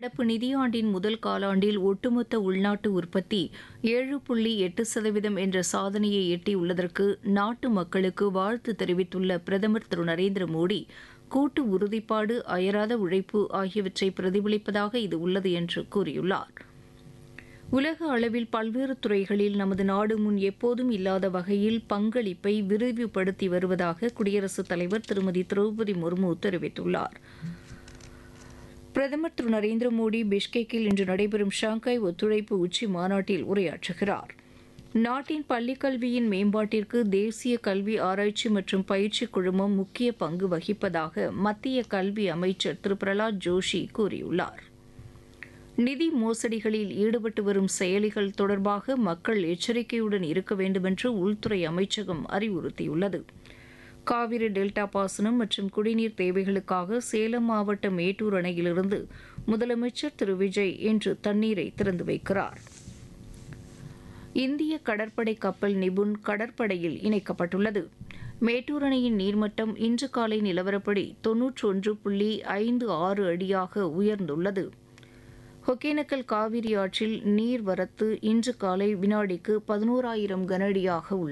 நடப்பு நிதியாண்டின் முதல் காலாண்டில் ஒட்டுமொத்த உள்நாட்டு உற்பத்தி ஏழு புள்ளி எட்டு சதவீதம் என்ற சாதனையை எட்டியுள்ளதற்கு நாட்டு மக்களுக்கு வாழ்த்து தெரிவித்துள்ள பிரதமர் திரு நரேந்திர மோடி கூட்டு உறுதிப்பாடு அயராத உழைப்பு ஆகியவற்றை பிரதிபலிப்பதாக இது உள்ளது என்று கூறியுள்ளார் உலக அளவில் பல்வேறு துறைகளில் நமது நாடு முன் எப்போதும் இல்லாத வகையில் பங்களிப்பை விரிவுபடுத்தி வருவதாக குடியரசுத் தலைவர் திருமதி திரௌபதி முர்மு தெரிவித்துள்ளார் பிரதமர் திரு நரேந்திர மோடி பிஷ்கெக்கில் இன்று நடைபெறும் ஷாங்காய் ஒத்துழைப்பு உச்சி மாநாட்டில் உரையாற்றுகிறார் நாட்டின் பள்ளிக் கல்வியின் மேம்பாட்டிற்கு தேசிய கல்வி ஆராய்ச்சி மற்றும் பயிற்சி குழுமம் முக்கிய பங்கு வகிப்பதாக மத்திய கல்வி அமைச்சர் திரு பிரலாத் ஜோஷி கூறியுள்ளார் நிதி மோசடிகளில் ஈடுபட்டு வரும் செயலிகள் தொடர்பாக மக்கள் எச்சரிக்கையுடன் இருக்க வேண்டுமென்று உள்துறை அமைச்சகம் அறிவுறுத்தியுள்ளது காவிரி டெல்டா பாசனம் மற்றும் குடிநீர் தேவைகளுக்காக சேலம் மாவட்ட மேட்டூர் அணையிலிருந்து முதலமைச்சர் திரு விஜய் இன்று தண்ணீரை திறந்து வைக்கிறார் இந்திய கடற்படை கப்பல் நிபுன் கடற்படையில் இணைக்கப்பட்டுள்ளது மேட்டூர் அணையின் நீர்மட்டம் இன்று காலை நிலவரப்படி தொன்னூற்றொன்று புள்ளி ஐந்து ஆறு அடியாக உயர்ந்துள்ளது ஒகேனக்கல் காவிரி ஆற்றில் நீர்வரத்து இன்று காலை வினாடிக்கு பதினோராயிரம் கன அடியாக உள்ளது